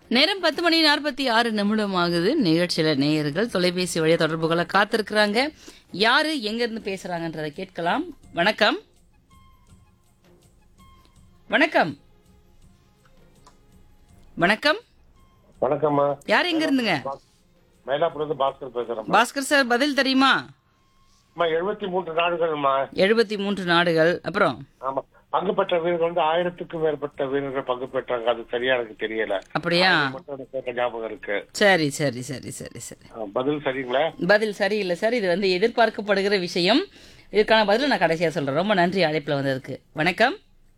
நேரம் பத்து மணி நாற்பத்தி ஆறு நிமிடம் ஆகுது நிகழ்ச்சியில நேயர்கள் தொலைபேசி வழியா தொடர்புகளை காத்திருக்கிறாங்க யாரு எங்க இருந்து பேசுறாங்கன்றதை கேட்கலாம் வணக்கம் வணக்கம் வணக்கம் வணக்கம்மா யார் எங்க இருந்துங்க மயிலாப்பூர்லேருந்து பாஸ்கர் பேசுறேன் பாஸ்கர் சார் பதில் தெரியுமா அம்மா எழுபத்தி மூன்று நாடுகள்மா எழுபத்தி மூன்று நாடுகள் அப்புறம் ஆமா பங்கு பெற்ற வீரர்கள் வந்து ஆயிரத்துக்கும் மேற்பட்ட வீரர்கள் பங்கு பெற்றாங்க அது சரியா எனக்கு தெரியல அப்படியா அது மட்டும் எனக்கு கேட்ட ஞாபகம் இருக்கு சரி சரி சரி சரி சரி ஆ, பதில் சரிங்களா பதில் சரியில்லை சார் இது வந்து எதிர்பார்க்கப்படுகிற விஷயம் இதுக்கான பதில் நான் கடைசியா சொல்றேன் ரொம்ப நன்றி அழைப்புல வந்ததுக்கு வணக்கம்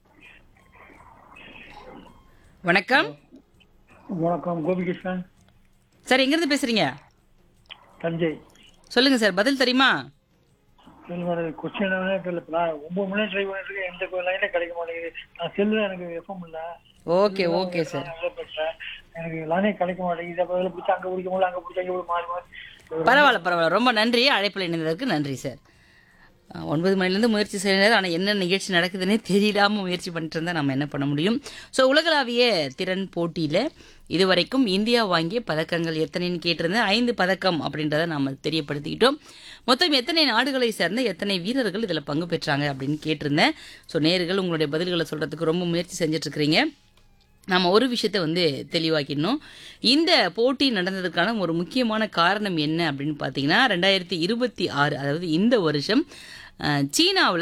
வணக்கம் வணக்கம் கோபிகிருஷ்ணன் சார் எங்கிருந்து பேசுறீங்க தஞ்சை சொல்லுங்க சார் பதில் தெரியுமா கொஸ்டின் தெரியல இப்ப நான் ஒன்பது மணி ட்ரை பண்ணிட்டு இருக்கேன் எந்த லைனே கிடைக்க மாட்டேங்குது நான் செல்லுல எனக்கு எஃப்எம் இல்ல ஓகே ஓகே சார் நான் நல்லா பேசுறேன் எனக்கு லைனே கிடைக்க மாட்டேங்குது அப்ப இதில் பிடிச்சா அங்க பிடிக்க முடியல அங்க பிடிச்சா இங்க பிடிக்க மாறி மாறி பரவாயில்ல பரவாயில்ல ரொம்ப நன்றி அழைப்பில் இணைந்ததற்கு நன்றி சார் அஹ், ஒன்பது மணிலேருந்து முயற்சி செய்யறது ஆனால் என்ன நிகழ்ச்சி நடக்குதுன்னே தெரியலாமல் முயற்சி பண்ணிட்டு இருந்தால் நம்ம என்ன பண்ண முடியும் ஸோ உலகளாவிய திறன் போட்டியில் இதுவரைக்கும் இந்தியா வாங்கிய பதக்கங்கள் எத்தனைன்னு கேட்டிருந்தேன் ஐந்து பதக்கம் அப்படின்றத நாம் தெரியப்படுத்திக்கிட்டோம் மொத்தம் எத்தனை நாடுகளை சேர்ந்த எத்தனை வீரர்கள் இதில் பங்கு பெற்றாங்க அப்படின்னு கேட்டிருந்தேன் ஸோ நேர்கள் உங்களுடைய பதில்களை சொல்கிறதுக்கு ரொம்ப முயற்சி செஞ்சுட்டு இருக்கிறீங்க நம்ம ஒரு விஷயத்த வந்து தெளிவாக்கிடணும் இந்த போட்டி நடந்ததுக்கான ஒரு முக்கியமான காரணம் என்ன அப்படின்னு பார்த்தீங்கன்னா ரெண்டாயிரத்தி இருபத்தி ஆறு அதாவது இந்த வருஷம் சீனாவில்